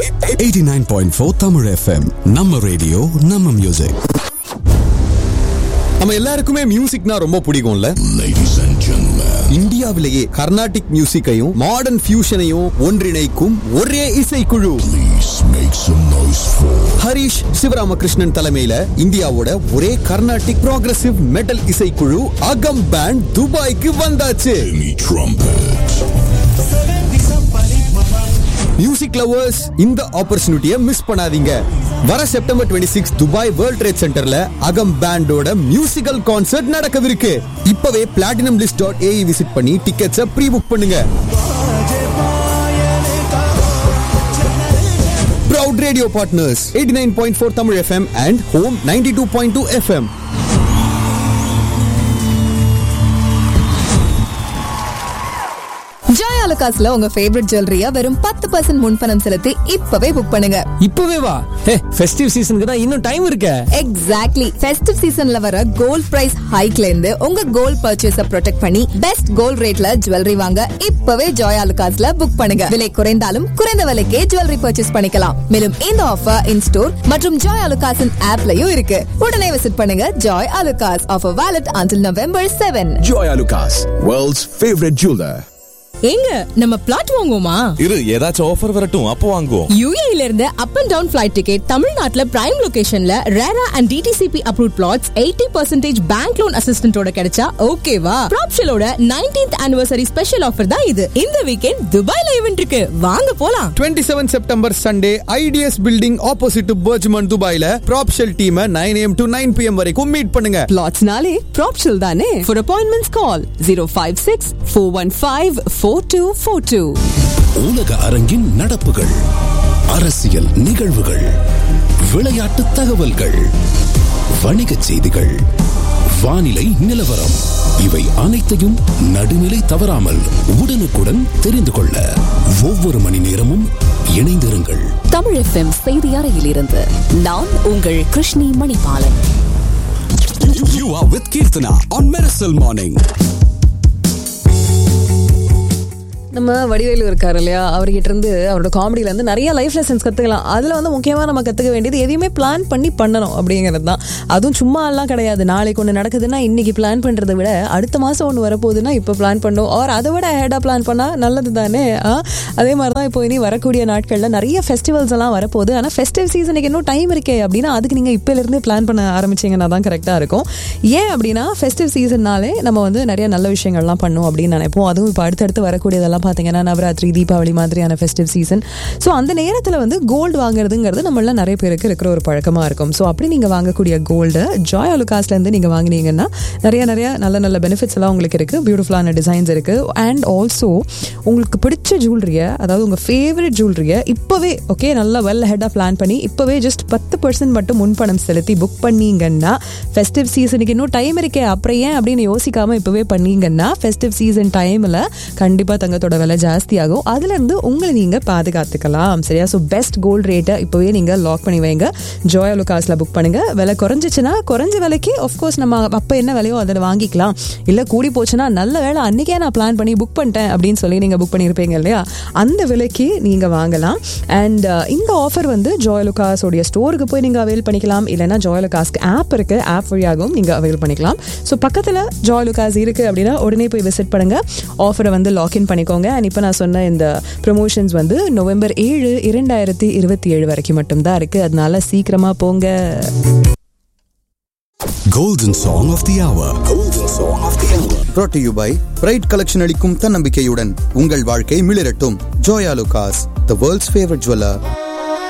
89.4 Tamil FM நம்ம radio நம்ம music நம்ம எல்லாருக்குமே மியூசிக்னா ரொம்ப பிடிக்கும்ல இந்தியாவிலேயே கர்நாடிக் மியூசிக்கையும் மாடர்ன் ஃபியூஷனையும் ஒன்றிணைக்கும் ஒரே இசைக்குழு ஹரிஷ் சிவராமகிருஷ்ணன் தலைமையில இந்தியாவோட ஒரே கர்நாடிக் ப்ராக்ரசிவ் மெட்டல் இசைக்குழு அகம் பேண்ட் துபாய்க்கு வந்தாச்சு மியூசிக் லவர்ஸ் இந்த ஆப்பர்ச்சுனிட்டியை மிஸ் பண்ணாதீங்க வர செப்டம்பர் 26 துபாய் வேர்ல்ட் ட்ரேட் சென்டர்ல அகம் பேண்டோட மியூசிக்கல் கான்சர்ட் நடக்கவிருக்கு இப்பவே platinum list dot AE visit பண்ணி டிக்கெட்ஸை ப்ரீ புக் பண்ணுங்க Proud Radio Partners 89.4 Tamil FM and Home 92.2 FM. Joy அலுகாஸ்ல உங்க ஃபேவரட் ஜுவல்லரியா வெறும் பத்து பர்சன்ட் முன்பணம் செலுத்தி இப்பவே புக் பண்ணுங்க இப்பவே வா ஹே ஃபெஸ்டிவ் சீசனுக்கு தான் இன்னும் டைம் இருக்க எக்ஸாக்ட்லி ஃபெஸ்டிவ் சீசன்ல வர கோல்ட் பிரைஸ் ஹைக்ல இருந்து உங்க கோல்ட் பர்ச்சேஸ ப்ரொடெக்ட் பண்ணி பெஸ்ட் கோல்ட் ரேட்ல ஜுவல்லரி வாங்க இப்பவே ஜாய் அலுகாஸ்ல புக் பண்ணுங்க விலை குறைந்தாலும் குறைந்த விலைக்கே ஜுவல்லரி பர்ச்சேஸ் பண்ணிக்கலாம் மேலும் இந்த ஆஃபர் இன் ஸ்டோர் மற்றும் ஜாய் அலுகாஸின் ஆப்லயும் இருக்கு உடனே விசிட் பண்ணுங்க Joy Alukkas offer valid until November seven Joy Lucas, world's favorite jeweler. ஏங்க நம்ம பிளாட் வாங்குவோமா இரு ஏதாச்சும் ஆஃபர் வரட்டும் அப்போ வாங்குவோம் யுஏல இருந்து up and down flight ticket தமிழ்நாட்டுல பிரைம் லொகேஷன்ல RERA and DTCP approve flats eighty percentage bank loan அசிஸ்டன்டோட கிடைச்சா ஓகேவா ப்ராப்ஷலோட நைன்டீன்த் ஆனிவர்சரி ஸ்பெஷல் ஆஃபர் தான் இது இந்த வீக்கெண்ட் துபாய்ல ஈவென்ட் இருக்கு வாங்க போலாம் 27 September Sunday ITS building opposite BurJuman துபாயில ப்ராப்ஷல் team nine AM to nine PM வரைக்கும் மீட் பண்ணுங்க பிளாட்ஸ்னாலே ப்ராப்ஷல் தானே for appointments call zero five six four one five four two four two உலக அரங்கின் நடப்புகள் அரசியல் நிகழ்வுகள் விளையாட்டு தகவல்கள் வணிகச் செய்திகள் வானிலை நிலவரம் இவை அனைத்தையும் நடுநிலை தவறாமல் உடனுக்குடன் தெரிந்து கொள்ள ஒவ்வொரு மணி நேரமும் இணைந்திருங்கள் தமிழ் எஃப்எம் செய்தி அறையிலிருந்து நான் உங்கள் Krishni Manibalan You are with Kirtana on Miracle Morning. நம்ம வடிவேலு இருக்காரு இல்லையா அவர்கிட்ட இருந்து அவரோட காமெடியில இருந்து நிறைய லைஃப் லெசன்ஸ் கத்துக்கலாம் அதுல வந்து முக்கியமா நம்ம கத்துக்க வேண்டியது எதையுமே பிளான் பண்ணி பண்ணணும் அப்படிங்கிறது தான் அதுவும் சும்மா எல்லாம் கிடையாது நாளைக்கு ஒன்று நடக்குதுன்னா இன்னைக்கு பிளான் பண்றதை விட அடுத்த மாசம் ஒன்று வரப்போகுதுன்னா இப்போ பிளான் பண்ணும் ஆர் அதை விட ஹேடா பிளான் பண்ணா நல்லது தானே ஆ? அதே மாதிரி தான் இப்போ இனி வரக்கூடிய நாட்கள்ல நிறைய ஃபெஸ்டிவல்ஸ் எல்லாம் வரப்போகுது ஆனா ஃபெஸ்டிவ் சீசனுக்கு இன்னும் டைம் இருக்கே அப்படின்னா அதுக்கு நீங்க இப்பல இருந்தே பிளான் பண்ண ஆரம்பிச்சீங்கன்னா தான் கரெக்டா இருக்கும் ஏன் அப்படின்னா ஃபெஸ்டிவ் சீசன்னாலே நம்ம வந்து நிறைய நல்ல விஷயங்கள்லாம் பண்ணும் அப்படின்னு நினைப்போம் அதுவும் இப்போ அடுத்தடுத்து வரக்கூடியதெல்லாம் பார்த்தீங்கன்னா நவராத்திரி தீபாவளி மாதிரியான ஃபெஸ்டிவ் சீசன் ஸோ அந்த நேரத்தில் வந்து கோல்டு வாங்குறதுங்கிறது நம்மள நிறைய பேருக்கு இருக்கிற ஒரு பழக்கமாக இருக்கும் ஸோ அப்படி நீங்கள் வாங்கக்கூடிய கோல்டு ஜாய் அலுகாஸ்லேருந்து நீங்கள் வாங்கினீங்கன்னா நிறைய நிறைய நல்ல நல்ல பெனிஃபிட்ஸ் எல்லாம் உங்களுக்கு இருக்குது பியூட்டிஃபுல்லான டிசைன்ஸ் இருக்குது அண்ட் ஆல்சோ உங்களுக்கு பிடிச்ச ஜுவல்லரியை அதாவது உங்கள் ஃபேவரட் ஜுவல்லரியை இப்போவே ஓகே நல்லா வெல் ஹெட்டாக பிளான் பண்ணி இப்போவே ஜஸ்ட் பத்து பர்சன்ட் மட்டும் முன்பணம் செலுத்தி புக் பண்ணீங்கன்னா ஃபெஸ்டிவ் சீசனுக்கு இன்னும் டைம் இருக்கே அப்புறம் ஏன் அப்படின்னு யோசிக்காம இப்போவே பண்ணீங்கன்னா ஃபெஸ்டிவ் சீசன் டைமில் கண்டிப்பாக தங்கத்தோட விலை ஜாஸ்தியாகும் அதுலேருந்து உங்களை நீங்கள் பாதுகாத்துக்கலாம் சரியா ஸோ பெஸ்ட் கோல்ட் ரேட்டை இப்போவே நீங்கள் லாக் பண்ணி வைங்க ஜோயா லுகாஸில் புக் பண்ணுங்க விலை குறைஞ்சிச்சுன்னா குறைஞ்ச விலைக்கு ஆஃப்கோர்ஸ் நம்ம அப்போ என்ன விலையோ அதில் வாங்கிக்கலாம் இல்லை கூடி போச்சுன்னா நல்ல வேலை அன்றைக்கே நான் பிளான் பண்ணி புக் பண்ணிட்டேன் அப்படின்னு சொல்லி நீங்கள் புக் பண்ணியிருப்பீங்க இல்லையா அந்த விலைக்கு நீங்கள் வாங்கலாம் அண்ட் இந்த ஆஃபர் வந்து ஜோய் லுகாஸோடைய ஸ்டோருக்கு போய் நீங்கள் அவைல் பண்ணிக்கலாம் இல்லைன்னா ஜோய் லுகாஸ்க்கு ஆப் இருக்குது ஆப் வழியாகவும் நீங்கள் அவைல் பண்ணிக்கலாம் ஸோ பக்கத்தில் ஜோய் லுகாஸ் இருக்குது அப்படின்னா உடனே போய் விசிட் பண்ணுங்கள் ஆஃபரை வந்து லாக்இன் பண்ணிக்கோங்க அண்ட் இப்போ நான் சொன்ன இந்த ப்ரொமோஷன்ஸ் வந்து நவம்பர் ஏழு இரண்டாயிரத்தி இருபத்தி ஏழு வரைக்கும் மட்டும்தான் இருக்குது அதனால சீக்கிரமாக போங்க Golden Song of the Hour. Golden Song of the Hour. brought to you by pride collection அளிக்கும் தன்னம்பிக்கையுடன் உங்கள் வாழ்க்கை மிளிரட்டும் Joyalukkas the world's favourite jeweller